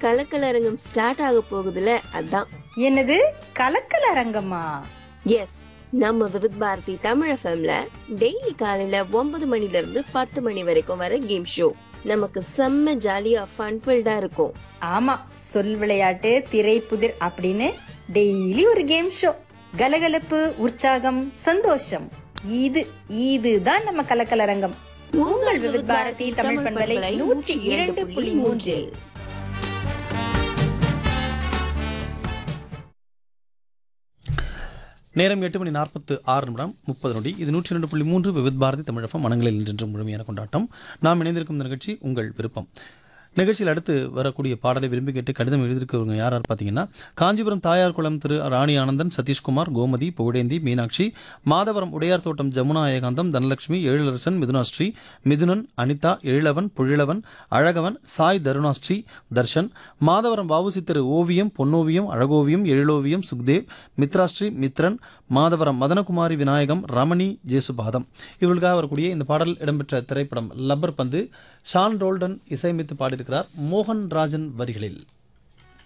கலக்கலரங்கம் start ஆக போகுதுல அதான் என்னது கலக்கல் அரங்கமா எஸ் நம்ம விவித் பாரதி தமிழ் எஃப்எம்ல டெய்லி காலையில ஒன்பது மணில இருந்து பத்து மணி வரைக்கும் வர கேம் ஷோ நமக்கு செம்ம ஜாலியா ஃபன்ஃபில்டா இருக்கும் ஆமா சொல் விளையாட்டு திரைப்புதிர் அப்படின்னு டெய்லி ஒரு கேம் ஷோ கலகலப்பு உற்சாகம் சந்தோஷம் இது இதுதான் நம்ம கலக்கல் அரங்கம் உங்கள் விவித் பாரதி தமிழ் பண்பலை நூற்றி இரண்டு புள்ளி மூன்றில் நேரம் எட்டு மணி நாற்பத்து ஆறு நிமிடம் முப்பது நொடி இது நூற்றி ரெண்டு புள்ளி மூன்று விவித் பாரதி தமிழகம் மனங்களில் இன்று முழுமையான கொண்டாட்டம் நாம் இணைந்திருக்கும் இந்த நிகழ்ச்சி உங்கள் விருப்பம் நிகழ்ச்சியில் அடுத்து வரக்கூடிய பாடலை விரும்பி கேட்டு கடிதம் எழுதியிருக்கிறவங்க யார் யார் பார்த்தீங்கன்னா காஞ்சிபுரம் தாயார் குளம் திரு ராணி ஆனந்தன் சதீஷ்குமார் கோமதி புகழேந்தி மீனாட்சி மாதவரம் உடையார் தோட்டம் ஜமுனா ஏகாந்தம் தனலட்சுமி எழிலரசன் மிதுனாஸ்ரீ மிதுனன் அனிதா எழிலவன் பொழிலவன் அழகவன் சாய் தருணாஸ்ரீ தர்ஷன் மாதவரம் வாவுசி திரு ஓவியம் பொன்னோவியம் அழகோவியம் எழிலோவியம் சுக்தேவ் மித்ராஸ்ரீ மித்ரன் மாதவரம் மதனகுமாரி விநாயகம் ரமணி ஜேசுபாதம் இவர்களுக்காக வரக்கூடிய இந்த பாடல் இடம்பெற்ற திரைப்படம் லப்பர் பந்து ஷான் ரோல்டன் இசையமைத்து பாடியிருக்கிறார் மோகன் ராஜன் வரிகளில்